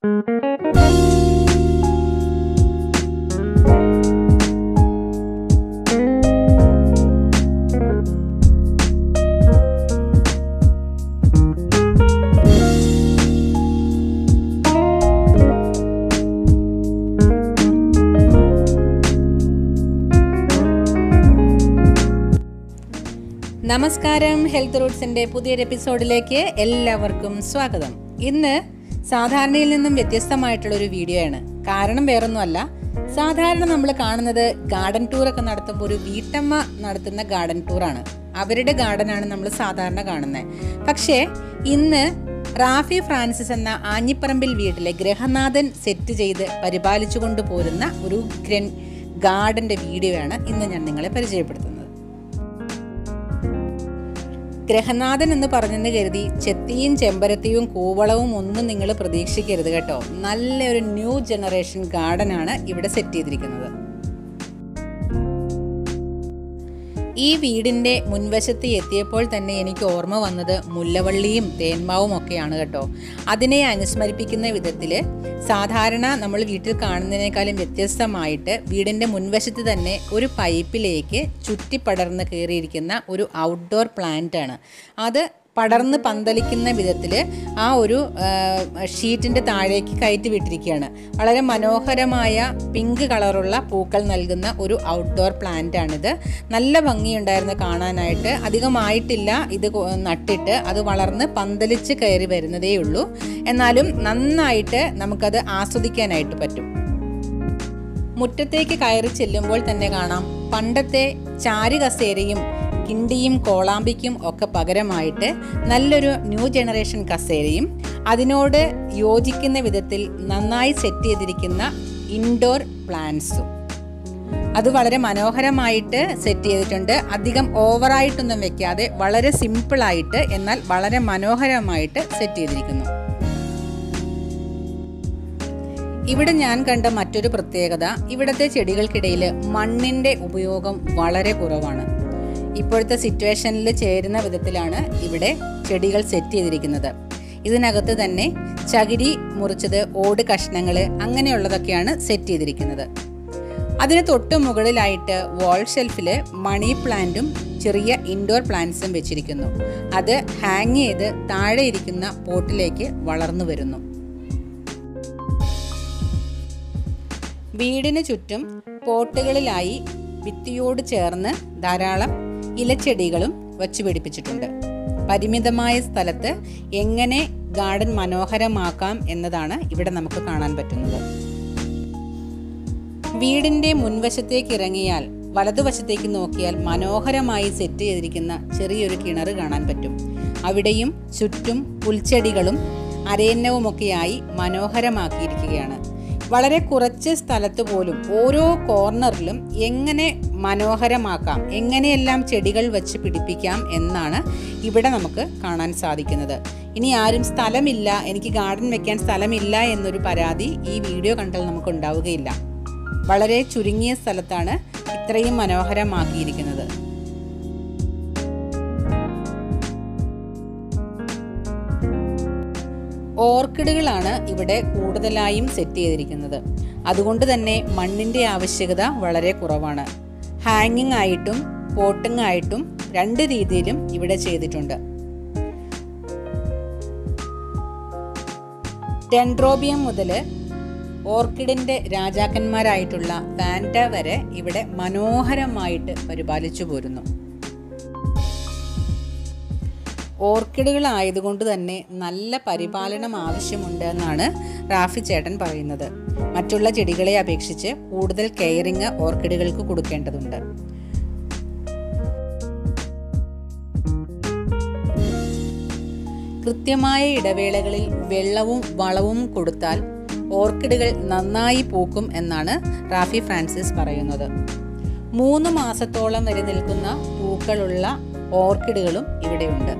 നമസ്കാരം ഹെൽത്ത് റൂട്ട്സിൻ്റെ പുതിയൊരു എപ്പിസോഡിലേക്ക് എല്ലാവർക്കും സ്വാഗതം ഇന്ന് സാധാരണയിൽ നിന്നും വ്യത്യസ്തമായിട്ടുള്ള ഒരു വീഡിയോ ആണ് കാരണം വേറൊന്നുമല്ല സാധാരണ നമ്മൾ കാണുന്നത് ഗാർഡൻ ടൂറൊക്കെ നടത്തുമ്പോൾ ഒരു വീട്ടമ്മ നടത്തുന്ന ഗാർഡൻ ടൂറാണ് അവരുടെ ഗാർഡനാണ് നമ്മൾ സാധാരണ കാണുന്നത് പക്ഷേ ഇന്ന് റാഫി ഫ്രാൻസിസ് എന്ന ആഞ്ഞിപ്പറമ്പിൽ വീട്ടിലെ ഗ്രഹനാഥൻ സെറ്റ് ചെയ്ത് പരിപാലിച്ചു കൊണ്ടുപോരുന്ന ഒരു ഗ്രൻ ഗാർഡൻ്റെ വീഡിയോ ആണ് ഇന്ന് ഞാൻ നിങ്ങളെ പരിചയപ്പെടുത്തുന്നത് ഗ്രഹനാഥൻ എന്ന് പറഞ്ഞെന്ന് കരുതി ചെത്തിയും ചെമ്പരത്തിയും കൂവളവും ഒന്നും നിങ്ങൾ പ്രതീക്ഷിക്കരുത് കേട്ടോ നല്ലൊരു ന്യൂ ജനറേഷൻ ഗാർഡനാണ് ഇവിടെ സെറ്റ് ചെയ്തിരിക്കുന്നത് ഈ വീടിൻ്റെ മുൻവശത്ത് എത്തിയപ്പോൾ തന്നെ എനിക്ക് ഓർമ്മ വന്നത് മുല്ലവള്ളിയും തേന്മാവും ഒക്കെയാണ് കേട്ടോ അതിനെ അനുസ്മരിപ്പിക്കുന്ന വിധത്തിൽ സാധാരണ നമ്മൾ വീട്ടിൽ കാണുന്നതിനേക്കാളും വ്യത്യസ്തമായിട്ട് വീടിൻ്റെ മുൻവശത്ത് തന്നെ ഒരു പൈപ്പിലേക്ക് ചുറ്റിപ്പടർന്ന് കയറിയിരിക്കുന്ന ഒരു ഔട്ട്ഡോർ പ്ലാന്റ് ആണ് അത് പടർന്ന് പന്തലിക്കുന്ന വിധത്തിൽ ആ ഒരു ഷീറ്റിൻ്റെ താഴേക്ക് കയറ്റി വിട്ടിരിക്കുകയാണ് വളരെ മനോഹരമായ പിങ്ക് കളറുള്ള പൂക്കൾ നൽകുന്ന ഒരു ഔട്ട്ഡോർ പ്ലാന്റ് ആണിത് നല്ല ഭംഗിയുണ്ടായിരുന്നു കാണാനായിട്ട് അധികമായിട്ടില്ല ഇത് കൊ- നട്ടിട്ട് അത് വളർന്ന് പന്തലിച്ച് കയറി വരുന്നതേ ഉള്ളൂ എന്നാലും നന്നായിട്ട് നമുക്കത് ആസ്വദിക്കാനായിട്ട് പറ്റും മുറ്റത്തേക്ക് കയറി ചെല്ലുമ്പോൾ തന്നെ കാണാം പണ്ടത്തെ ചാരുകസേരയും കിണ്ടിയും കോളാമ്പിക്കും ഒക്കെ പകരമായിട്ട് നല്ലൊരു ന്യൂ ജനറേഷൻ കസേരയും അതിനോട് യോജിക്കുന്ന വിധത്തിൽ നന്നായി സെറ്റ് ചെയ്തിരിക്കുന്ന ഇൻഡോർ പ്ലാന്റ്സും അത് വളരെ മനോഹരമായിട്ട് സെറ്റ് ചെയ്തിട്ടുണ്ട് അധികം ഓവറായിട്ടൊന്നും വെക്കാതെ വളരെ സിമ്പിളായിട്ട് എന്നാൽ വളരെ മനോഹരമായിട്ട് സെറ്റ് ചെയ്തിരിക്കുന്നു ഇവിടെ ഞാൻ കണ്ട മറ്റൊരു പ്രത്യേകത ഇവിടുത്തെ ചെടികൾക്കിടയിൽ മണ്ണിൻ്റെ ഉപയോഗം വളരെ കുറവാണ് ഇപ്പോഴത്തെ സിറ്റുവേഷനിൽ ചേരുന്ന വിധത്തിലാണ് ഇവിടെ ചെടികൾ സെറ്റ് ചെയ്തിരിക്കുന്നത് ഇതിനകത്ത് തന്നെ ചകിരി മുറിച്ചത് ഓട് കഷ്ണങ്ങൾ അങ്ങനെയുള്ളതൊക്കെയാണ് സെറ്റ് ചെയ്തിരിക്കുന്നത് അതിന് തൊട്ട് മുകളിലായിട്ട് വാൾ ഷെൽഫിൽ മണി പ്ലാന്റും ചെറിയ ഇൻഡോർ പ്ലാന്റ്സും വെച്ചിരിക്കുന്നു അത് ഹാങ് ചെയ്ത് താഴെ ഇരിക്കുന്ന പോട്ടിലേക്ക് വളർന്നു വരുന്നു വീടിന് ചുറ്റും പോട്ടുകളിലായി ഭിത്തിയോട് ചേർന്ന് ധാരാളം ഇലച്ചെടികളും വച്ചു പിടിപ്പിച്ചിട്ടുണ്ട് പരിമിതമായ സ്ഥലത്ത് എങ്ങനെ ഗാർഡൻ മനോഹരമാക്കാം എന്നതാണ് ഇവിടെ നമുക്ക് കാണാൻ പറ്റുന്നത് വീടിന്റെ മുൻവശത്തേക്ക് ഇറങ്ങിയാൽ വലതുവശത്തേക്ക് നോക്കിയാൽ മനോഹരമായി സെറ്റ് ചെയ്തിരിക്കുന്ന ചെറിയൊരു കിണർ കാണാൻ പറ്റും അവിടെയും ചുറ്റും പുൽച്ചെടികളും അരയന്നവുമൊക്കെയായി മനോഹരമാക്കിയിരിക്കുകയാണ് വളരെ കുറച്ച് സ്ഥലത്ത് പോലും ഓരോ കോർണറിലും എങ്ങനെ മനോഹരമാക്കാം എങ്ങനെയെല്ലാം ചെടികൾ വെച്ച് പിടിപ്പിക്കാം എന്നാണ് ഇവിടെ നമുക്ക് കാണാൻ സാധിക്കുന്നത് ഇനി ആരും സ്ഥലമില്ല എനിക്ക് ഗാർഡൻ വെക്കാൻ സ്ഥലമില്ല എന്നൊരു പരാതി ഈ വീഡിയോ കണ്ടാൽ നമുക്ക് ഉണ്ടാവുകയില്ല വളരെ ചുരുങ്ങിയ സ്ഥലത്താണ് ഇത്രയും മനോഹരമാക്കിയിരിക്കുന്നത് ഓർക്കിഡുകളാണ് ഇവിടെ കൂടുതലായും സെറ്റ് ചെയ്തിരിക്കുന്നത് അതുകൊണ്ട് തന്നെ മണ്ണിൻ്റെ ആവശ്യകത വളരെ കുറവാണ് ഹാങ്ങിങ് ആയിട്ടും പോട്ടിങ് ആയിട്ടും രണ്ട് രീതിയിലും ഇവിടെ ചെയ്തിട്ടുണ്ട് ഡെൻഡ്രോബിയം മുതൽ ഓർക്കിഡിൻ്റെ രാജാക്കന്മാരായിട്ടുള്ള വാൻഡ വരെ ഇവിടെ മനോഹരമായിട്ട് പരിപാലിച്ചു പോരുന്നു ഓർക്കിഡുകളായതുകൊണ്ട് തന്നെ നല്ല പരിപാലനം ആവശ്യമുണ്ട് എന്നാണ് റാഫി ചേട്ടൻ പറയുന്നത് മറ്റുള്ള ചെടികളെ അപേക്ഷിച്ച് കൂടുതൽ കെയറിങ് ഓർക്കിഡുകൾക്ക് കൊടുക്കേണ്ടതുണ്ട് കൃത്യമായ ഇടവേളകളിൽ വെള്ളവും വളവും കൊടുത്താൽ ഓർക്കിഡുകൾ നന്നായി പൂക്കും എന്നാണ് റാഫി ഫ്രാൻസിസ് പറയുന്നത് മൂന്ന് മാസത്തോളം വരെ നിൽക്കുന്ന പൂക്കളുള്ള ഓർക്കിഡുകളും ഇവിടെയുണ്ട്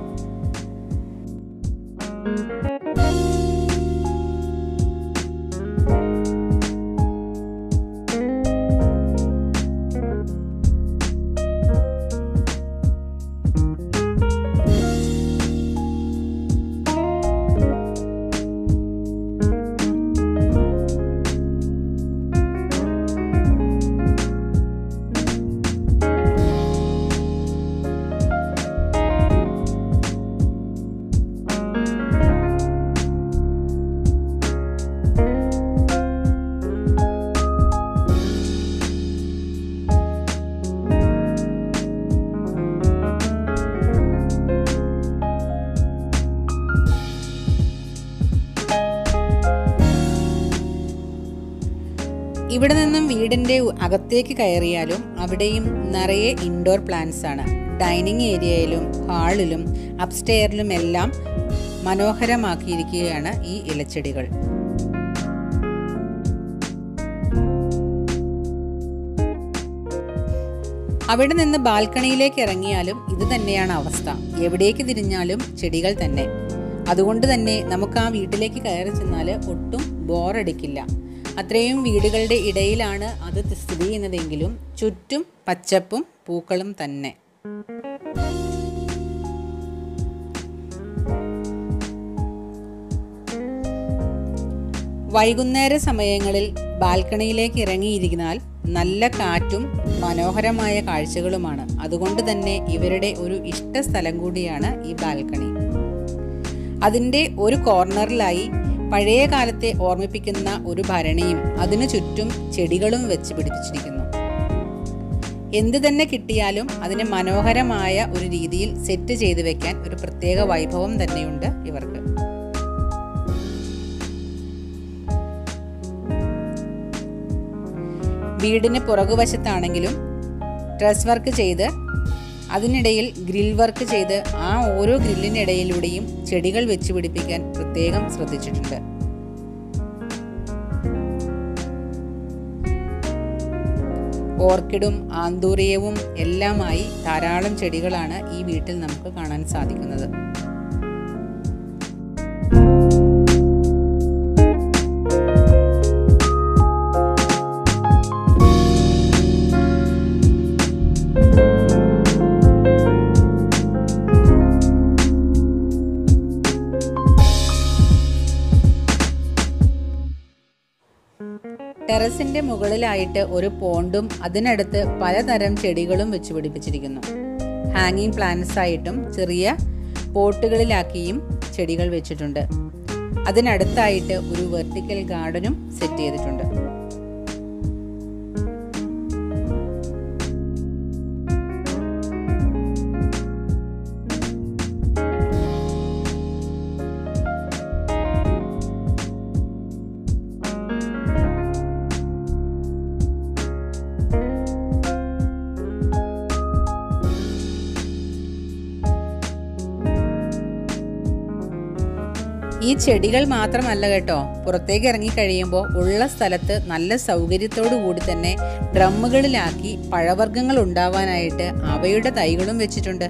ഇവിടെ നിന്നും വീടിൻ്റെ അകത്തേക്ക് കയറിയാലും അവിടെയും നിറയെ ഇൻഡോർ പ്ലാന്റ്സ് ആണ് ഡൈനിങ് ഏരിയയിലും ഹാളിലും അപ്സ്റ്റെയറിലും എല്ലാം മനോഹരമാക്കിയിരിക്കുകയാണ് ഈ ഇലച്ചെടികൾ അവിടെ നിന്ന് ബാൽക്കണിയിലേക്ക് ഇറങ്ങിയാലും ഇത് തന്നെയാണ് അവസ്ഥ എവിടേക്ക് തിരിഞ്ഞാലും ചെടികൾ തന്നെ അതുകൊണ്ട് തന്നെ നമുക്ക് ആ വീട്ടിലേക്ക് കയറി ചെന്നാൽ ഒട്ടും ബോറടിക്കില്ല അത്രയും വീടുകളുടെ ഇടയിലാണ് അത് സ്ഥിതി ചെയ്യുന്നതെങ്കിലും ചുറ്റും പച്ചപ്പും പൂക്കളും തന്നെ വൈകുന്നേര സമയങ്ങളിൽ ബാൽക്കണിയിലേക്ക് ഇറങ്ങിയിരിക്കുന്നാൽ നല്ല കാറ്റും മനോഹരമായ കാഴ്ചകളുമാണ് അതുകൊണ്ട് തന്നെ ഇവരുടെ ഒരു ഇഷ്ട സ്ഥലം കൂടിയാണ് ഈ ബാൽക്കണി അതിൻ്റെ ഒരു കോർണറിലായി പഴയ കാലത്തെ ഓർമ്മിപ്പിക്കുന്ന ഒരു ഭരണിയും അതിനു ചുറ്റും ചെടികളും വെച്ച് പിടിപ്പിച്ചിരിക്കുന്നു എന്ത് തന്നെ കിട്ടിയാലും അതിനെ മനോഹരമായ ഒരു രീതിയിൽ സെറ്റ് ചെയ്തു വെക്കാൻ ഒരു പ്രത്യേക വൈഭവം തന്നെയുണ്ട് ഇവർക്ക് വീടിന് പുറകുവശത്താണെങ്കിലും ഡ്രസ് വർക്ക് ചെയ്ത് അതിനിടയിൽ ഗ്രിൽ വർക്ക് ചെയ്ത് ആ ഓരോ ഗ്രില്ലിനിടയിലൂടെയും ചെടികൾ വെച്ച് പിടിപ്പിക്കാൻ പ്രത്യേകം ശ്രദ്ധിച്ചിട്ടുണ്ട് ഓർക്കിഡും ആന്തൂറിയവും എല്ലാമായി ധാരാളം ചെടികളാണ് ഈ വീട്ടിൽ നമുക്ക് കാണാൻ സാധിക്കുന്നത് ടെറസിന്റെ മുകളിലായിട്ട് ഒരു പോണ്ടും അതിനടുത്ത് പലതരം ചെടികളും വെച്ച് പിടിപ്പിച്ചിരിക്കുന്നു ഹാങ്ങിങ് പ്ലാന്റ്സ് ആയിട്ടും ചെറിയ പോട്ടുകളിലാക്കിയും ചെടികൾ വെച്ചിട്ടുണ്ട് അതിനടുത്തായിട്ട് ഒരു വെർട്ടിക്കൽ ഗാർഡനും സെറ്റ് ചെയ്തിട്ടുണ്ട് ഈ ചെടികൾ മാത്രമല്ല കേട്ടോ പുറത്തേക്ക് ഇറങ്ങി കഴിയുമ്പോൾ ഉള്ള സ്ഥലത്ത് നല്ല സൗകര്യത്തോടു കൂടി തന്നെ ഡ്രമ്മുകളിലാക്കി പഴവർഗ്ഗങ്ങൾ ഉണ്ടാവാനായിട്ട് അവയുടെ തൈകളും വെച്ചിട്ടുണ്ട്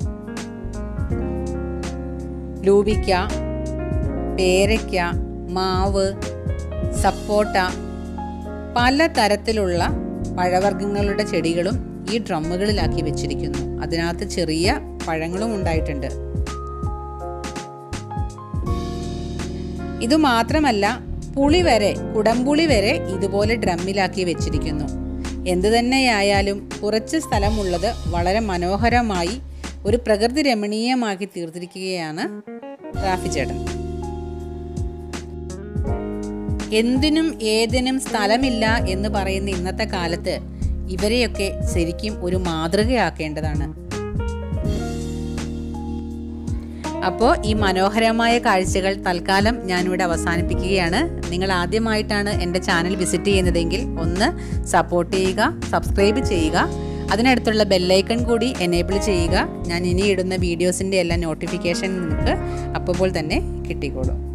ലൂബിക്ക പേരയ്ക്ക മാവ് സപ്പോട്ട പല തരത്തിലുള്ള പഴവർഗ്ഗങ്ങളുടെ ചെടികളും ഈ ഡ്രമ്മുകളിലാക്കി വെച്ചിരിക്കുന്നു അതിനകത്ത് ചെറിയ പഴങ്ങളും ഉണ്ടായിട്ടുണ്ട് ഇതുമാത്രമല്ല പുളി വരെ കുടംപുളി വരെ ഇതുപോലെ ഡ്രമ്മിലാക്കി വെച്ചിരിക്കുന്നു എന്തു തന്നെയായാലും കുറച്ച് സ്ഥലമുള്ളത് വളരെ മനോഹരമായി ഒരു പ്രകൃതി രമണീയമാക്കി തീർത്തിരിക്കുകയാണ് റാഫി ചേട്ടൻ എന്തിനും ഏതിനും സ്ഥലമില്ല എന്ന് പറയുന്ന ഇന്നത്തെ കാലത്ത് ഇവരെയൊക്കെ ശരിക്കും ഒരു മാതൃകയാക്കേണ്ടതാണ് അപ്പോൾ ഈ മനോഹരമായ കാഴ്ചകൾ തൽക്കാലം ഞാനിവിടെ അവസാനിപ്പിക്കുകയാണ് നിങ്ങൾ ആദ്യമായിട്ടാണ് എൻ്റെ ചാനൽ വിസിറ്റ് ചെയ്യുന്നതെങ്കിൽ ഒന്ന് സപ്പോർട്ട് ചെയ്യുക സബ്സ്ക്രൈബ് ചെയ്യുക അതിനടുത്തുള്ള ബെല്ലൈക്കൺ കൂടി എനേബിൾ ചെയ്യുക ഞാൻ ഇനി ഇടുന്ന വീഡിയോസിൻ്റെ എല്ലാ നോട്ടിഫിക്കേഷൻ നിങ്ങൾക്ക് അപ്പോൾ തന്നെ കിട്ടിക്കോളും